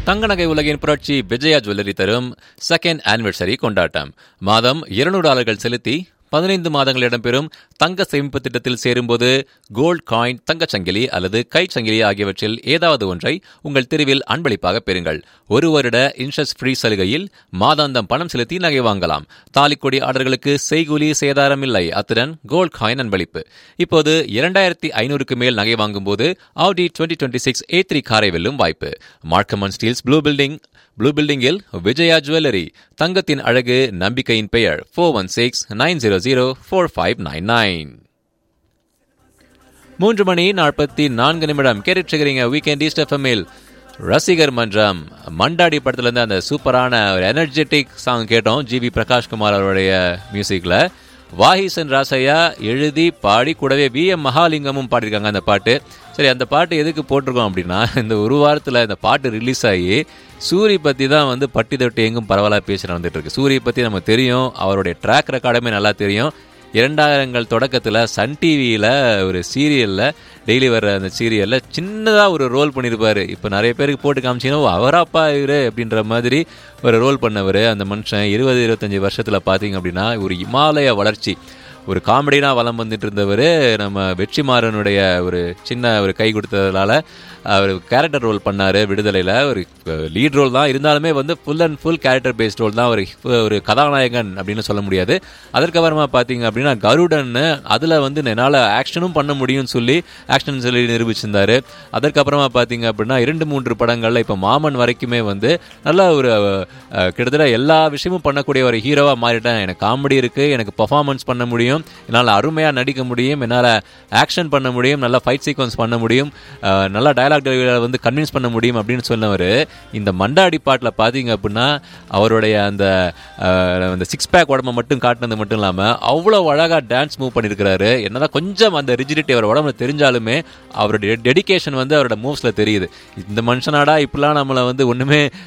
தங்க நகை உலகின் புரட்சி விஜயா ஜுவல்லரி தரும் செகண்ட் ஆனிவர்சரி கொண்டாட்டம் மாதம் இருநூறு டாலர்கள் செலுத்தி பதினைந்து மாதங்கள் இடம்பெறும் தங்க சேமிப்பு திட்டத்தில் சேரும்போது கோல்ட் காயின் தங்கச் சங்கிலி அல்லது கை சங்கிலி ஆகியவற்றில் ஏதாவது ஒன்றை உங்கள் தெருவில் அன்பளிப்பாக பெறுங்கள் ஒரு வருட இன்ட்ரெஸ்ட் ஃப்ரீ சலுகையில் மாதாந்தம் பணம் செலுத்தி நகை வாங்கலாம் தாலிக்கொடி ஆர்டர்களுக்கு செய்கூலி சேதாரம் இல்லை அத்துடன் கோல்ட் காயின் அன்பளிப்பு இப்போது இரண்டாயிரத்தி ஐநூறுக்கு மேல் நகை வாங்கும்போது Audi twenty twenty six A three காரை வெல்லும் வாய்ப்பு Markman steels blue building blue பில்டிங்கில் விஜயா ஜுவல்லரி தங்கத்தின் அழகு நம்பிக்கையின் பெயர் four one six nine zero zero four five nine nine மூன்று மணி நாற்பத்தி நான்கு நிமிடம் கேட்டுருக்கிறீங்க வீக்கெண்ட் ஈஸ்ட் எஃப்எம்மில் ரசிகர் மன்றம் மண்டாடி படத்துலேருந்து அந்த சூப்பரான ஒரு எனர்ஜெட்டிக் சாங் கேட்டோம் ஜிவி பிரகாஷ்குமார் அவருடைய மியூசிக்கில் வாஹிசன் ராசையா எழுதி பாடி கூடவே வி எம் மகாலிங்கமும் பாடியிருக்காங்க அந்த பாட்டு சரி அந்த பாட்டு எதுக்கு போட்டிருக்கோம் அப்படின்னா இந்த ஒரு வாரத்தில் இந்த பாட்டு ரிலீஸ் ஆகி சூரி பற்றி தான் வந்து பட்டி தொட்டி எங்கும் பரவலாக பேசி நடந்துட்டு இருக்கு சூரிய பற்றி நமக்கு தெரியும் அவருடைய ட்ராக் ரெக்கார்டுமே நல்லா தெரியும் இரண்டாயிரங்கள் தொடக்கத்தில் சன் டிவியில் ஒரு சீரியலில் டெய்லி வர்ற அந்த சீரியலில் சின்னதாக ஒரு ரோல் பண்ணியிருப்பார் இப்போ நிறைய பேருக்கு போட்டு காமிச்சிங்கன்னா அவராப்பா இவர் அப்படின்ற மாதிரி ஒரு ரோல் பண்ணவர் அந்த மனுஷன் இருபது இருபத்தஞ்சி வருஷத்தில் பார்த்தீங்க அப்படின்னா ஒரு இமாலய வளர்ச்சி ஒரு காமெடினா வளம் வந்துட்டு இருந்தவர் நம்ம வெற்றிமாறனுடைய ஒரு சின்ன ஒரு கை கொடுத்ததுனால அவர் கேரக்டர் ரோல் பண்ணார் விடுதலையில் ஒரு லீட் ரோல் தான் இருந்தாலுமே வந்து full and full character based role தான் ஒரு ஒரு கதாநாயகன் அப்படின்னு சொல்ல முடியாது அதற்கப்புறமா பார்த்தீங்க அப்படின்னா கருடன் அதில் வந்து என்னால் ஆக்ஷனும் பண்ண முடியும்னு சொல்லி ஆக்ஷன் சொல்லி நிரூபிச்சிருந்தார் அதற்கப்புறமா பார்த்தீங்க அப்படின்னா இரண்டு மூன்று படங்களில் இப்போ மாமன் வரைக்குமே வந்து நல்ல ஒரு கிட்டத்தட்ட எல்லா விஷயமும் பண்ணக்கூடிய ஒரு ஹீரோவாக மாறிட்டேன் எனக்கு காமெடி இருக்குது எனக்கு பர்ஃபார்மன்ஸ் பண்ண முடியும் என்னால் அருமையாக நடிக்க முடியும் என்னால் ஆக்ஷன் பண்ண முடியும் நல்லா ஃபைட் சீக்வன்ஸ் பண்ண முடியும் நல்லா டயலாக் டெலிவரியில் வந்து கன்வின்ஸ் பண்ண முடியும் அப்படின்னு சொன்னவர் இந்த மண்டாடி பாட்டில் பார்த்தீங்க அப்படின்னா அவருடைய அந்த அந்த சிக்ஸ் பேக் உடம்பை மட்டும் காட்டினது மட்டும் இல்லாமல் அவ்வளோ அழகாக டான்ஸ் மூவ் பண்ணியிருக்கிறாரு என்னதான் கொஞ்சம் அந்த ரிஜிடிட்டி அவர் உடம்புல தெரிஞ்சாலுமே அவருடைய டெடிக்கேஷன் வந்து அவரோட மூவ்ஸில் தெரியுது இந்த மனுஷனாடா இப்படிலாம் நம்மளை வந்து ஒன்றுமே